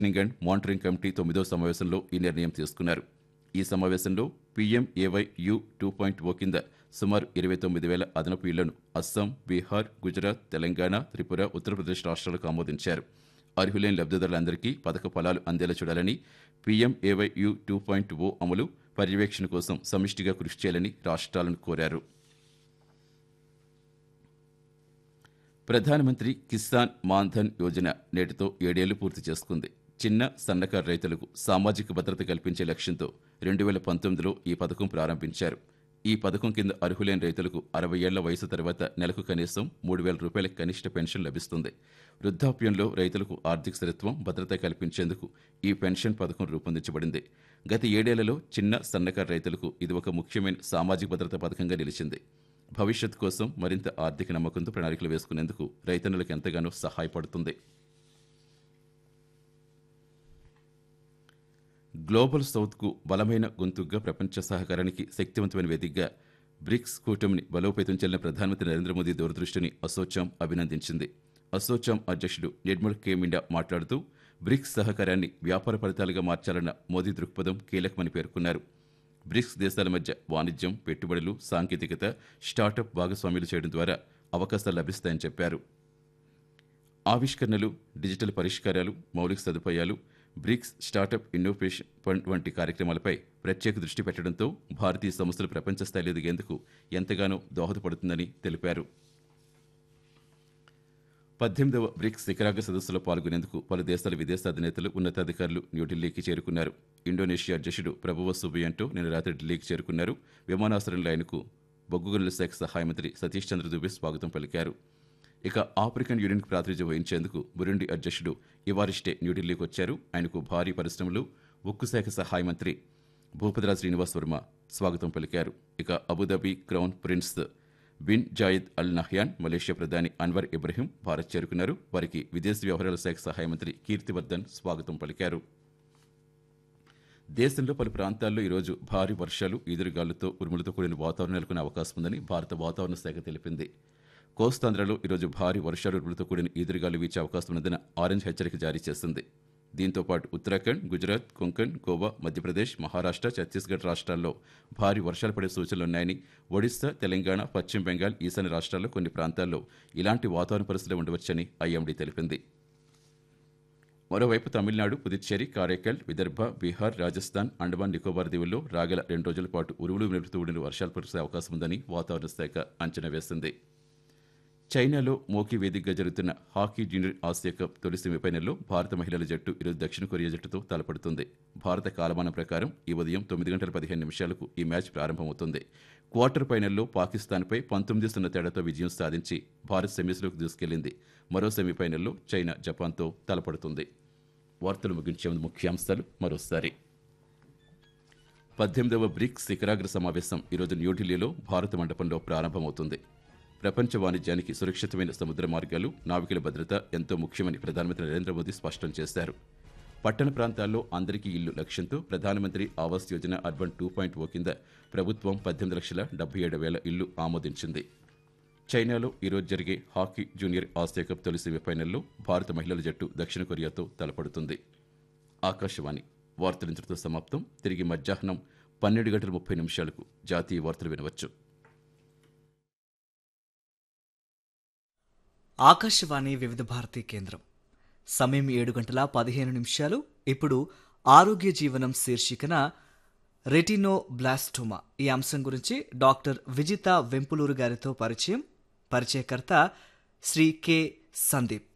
screening and monitoring committee తొమ్మిదో సమావేశంలో ఈ నిర్ణయం తీసుకున్నారు ఈ సమావేశంలో PMAY U two point O కింద సుమారు ఇరవై తొమ్మిది వేల అదనపు ఇళ్లను అస్సాం బీహార్ గుజరాత్ తెలంగాణ త్రిపుర ఉత్తరప్రదేశ్ రాష్ట్రాలకు ఆమోదించారు అర్హులైన లబ్ధిదారులందరికీ పథక ఫలాలు అందేలా చూడాలని PMAY U two point O అమలు పర్యవేక్షణ కోసం సమిష్టిగా కృషి చేయాలని రాష్ట్రాలను కోరారు ప్రధానమంత్రి కిసాన్ మాన్ధన్ యోజన నేటితో ఏడేళ్లు పూర్తి చేసుకుంది చిన్న సన్నకారు రైతులకు సామాజిక భద్రత కల్పించే లక్ష్యంతో రెండు వేల పంతొమ్మిదిలో ఈ పథకం ప్రారంభించారు ఈ పథకం కింద అర్హులైన రైతులకు అరవై ఏళ్ల వయసు తర్వాత నెలకు కనీసం మూడు వేల రూపాయల కనిష్ట పెన్షన్ లభిస్తుంది వృద్ధాప్యంలో రైతులకు ఆర్థిక స్థిరత్వం భద్రత కల్పించేందుకు ఈ పెన్షన్ పథకం రూపొందించబడింది గత ఏడేళ్లలో చిన్న సన్నకారు రైతులకు ఇది ఒక ముఖ్యమైన సామాజిక భద్రత పథకంగా నిలిచింది భవిష్యత్ కోసం మరింత ఆర్థిక నమ్మకంతో ప్రణాళికలు వేసుకునేందుకు రైతన్నులకు ఎంతగానో సహాయపడుతుంది గ్లోబల్ సౌత్కు బలమైన గొంతుగ్గా ప్రపంచ సహకారానికి శక్తివంతమైన వేదికగా బ్రిక్స్ కూటమిని బలోపేతం చెల్లిన ప్రధానమంత్రి నరేంద్ర మోదీ దూరదృష్టిని అసోచాం అభినందించింది అసోచాం అధ్యక్షుడు నిర్మల్ కే మిండా మాట్లాడుతూ బ్రిక్స్ సహకారాన్ని వ్యాపార ఫలితాలుగా మార్చాలన్న మోదీ దృక్పథం కీలకమని పేర్కొన్నారు బ్రిక్స్ దేశాల మధ్య వాణిజ్యం పెట్టుబడులు సాంకేతికత స్టార్టప్ భాగస్వామ్యాలు చేయడం ద్వారా అవకాశాలు లభిస్తాయని చెప్పారు ఆవిష్కరణలు డిజిటల్ పరిష్కారాలు మౌలిక సదుపాయాలు బ్రిక్స్ స్టార్టప్ ఇన్నోవేషన్ ఫండ్ వంటి కార్యక్రమాలపై ప్రత్యేక దృష్టి పెట్టడంతో భారతీయ సంస్థలు ప్రపంచ స్థాయిలో ఎదిగేందుకు ఎంతగానో దోహదపడుతుందని తెలిపారు పద్దెనిమిదవ బ్రిక్స్ శిఖరాగ్ర సదస్సులో పాల్గొనేందుకు పలు దేశాల విదేశాధినేతలు ఉన్నతాధికారులు న్యూఢిల్లీకి చేరుకున్నారు ఇండోనేషియా అధ్యక్షుడు ప్రభువ సుబియంటో నిన్న రాత్రి ఢిల్లీకి చేరుకున్నారు విమానాశ్రయంలో ఆయనకు బొగ్గు గనుల శాఖ సహాయ మంత్రి సతీష్ చంద్ర దుబే స్వాగతం పలికారు ఇక ఆఫ్రికన్ యూనియన్కు ప్రాతినిధ్యం వహించేందుకు బురుండి అధ్యక్షుడు ఇవారిస్టే న్యూఢిల్లీకి వచ్చారు ఆయనకు భారీ పరిశ్రమలు ఉక్కు శాఖ సహాయ మంత్రి భూపతిరాజ్ శ్రీనివాస్ వర్మ స్వాగతం పలికారు ఇక Abu Dhabi crown prince bin Zayed Al Nahyan Malaysia ప్రధాని అన్వర్ ఇబ్రహీం భారత్ చేరుకున్నారు వారికి విదేశీ వ్యవహారాల శాఖ సహాయ మంత్రి కీర్తివర్ధన్ స్వాగతం పలికారు దేశంలో పలు ప్రాంతాల్లో ఈరోజు భారీ వర్షాలు ఈదురుగాలులతో ఉరుములతో కూడిన వాతావరణం నెలకొనే అవకాశం ఉందని భారత వాతావరణ శాఖ తెలిపింది కోస్తాంధ్రలో ఈరోజు భారీ వర్షాలు ఉరుములతో కూడిన ఈదురుగాలు వీచే అవకాశం ఉన్నదని ఆరెంజ్ హెచ్చరిక జారీ చేసింది దీంతో పాటు ఉత్తరాఖండ్ గుజరాత్ కొంకణ్ గోవా మధ్యప్రదేశ్ మహారాష్ట్ర ఛత్తీస్గఢ్ రాష్ట్రాల్లో భారీ వర్షాలు పడే సూచనలున్నాయని ఒడిశా తెలంగాణ పశ్చిమ బెంగాల్ ఈశాన్య రాష్ట్రాల్లో కొన్ని ప్రాంతాల్లో ఇలాంటి వాతావరణ పరిస్థితులు ఉండవచ్చని ఐఎండీ తెలిపింది మరోవైపు తమిళనాడు పుదుచ్చేరి కారైకల్ విదర్భ బీహార్ రాజస్థాన్ అండమాన్ నికోబార్ దీవుల్లో రాగల రెండు రోజుల పాటు ఉరువులు మెరుపుతూ ఉండిన వర్షాలు కురిసే అవకాశం ఉందని వాతావరణ శాఖ అంచనా వేసింది చైనాలో మోకీ వేదికగా జరుగుతున్న హాకీ జూనియర్ ఆసియా కప్ తొలి సెమీఫైనల్లో భారత మహిళల జట్టు ఈరోజు దక్షిణ కొరియా జట్టుతో తలపడుతుంది భారత కాలమానం ప్రకారం ఈ ఉదయం తొమ్మిది గంటల పదిహేను నిమిషాలకు ఈ మ్యాచ్ ప్రారంభమవుతుంది క్వార్టర్ ఫైనల్లో పాకిస్తాన్పై పంతొమ్మిది సున్నా తేడాతో విజయం సాధించి భారత్ సెమీస్లోకి దూసుకెళ్లింది మరో సెమీఫైనల్లో చైనా జపాన్తో తలపడుతుంది వార్తలు ముగించే ముందు ముఖ్యాంశాలు మరోసారి పద్దెనిమిదవ బ్రిక్స్ శిఖరాగ్ర సమావేశం ఈరోజు న్యూఢిల్లీలో భారత మండపంలో ప్రారంభమవుతుంది ప్రపంచ వాణిజ్యానికి సురక్షితమైన సముద్ర మార్గాలు నావికుల భద్రత ఎంతో ముఖ్యమని ప్రధానమంత్రి నరేంద్ర మోదీ స్పష్టం చేశారు పట్టణ ప్రాంతాల్లో అందరికీ ఇల్లు లక్ష్యంతో Pradhan Mantri Awas Yojana urban two point O కింద ప్రభుత్వం పద్దెనిమిది లక్షల డెబ్బై ఏడు వేల ఇల్లు ఆమోదించింది చైనాలో ఈరోజు జరిగే హాకీ జూనియర్ ఆసియా కప్ తొలి సెమీఫైనల్లో భారత మహిళల జట్టు దక్షిణ కొరియాతో తలపడుతుంది ఆకాశవాణి వార్తలు ఇంతటితో సమాప్తం తిరిగి మధ్యాహ్నం పన్నెండు గంటల ముప్పై నిమిషాలకు జాతీయ వార్తలు వినవచ్చు ఆకాశవాణి వివిధ భారతి కేంద్రం సమయం ఏడు గంటల పదిహేను నిమిషాలు ఇప్పుడు ఆరోగ్య జీవనం శీర్షికన రెటినో బ్లాస్టోమా ఈ అంశం గురించి డాక్టర్ విజిత వెంపులూరు గారితో పరిచయం పరిచయకర్త శ్రీ కె సందీప్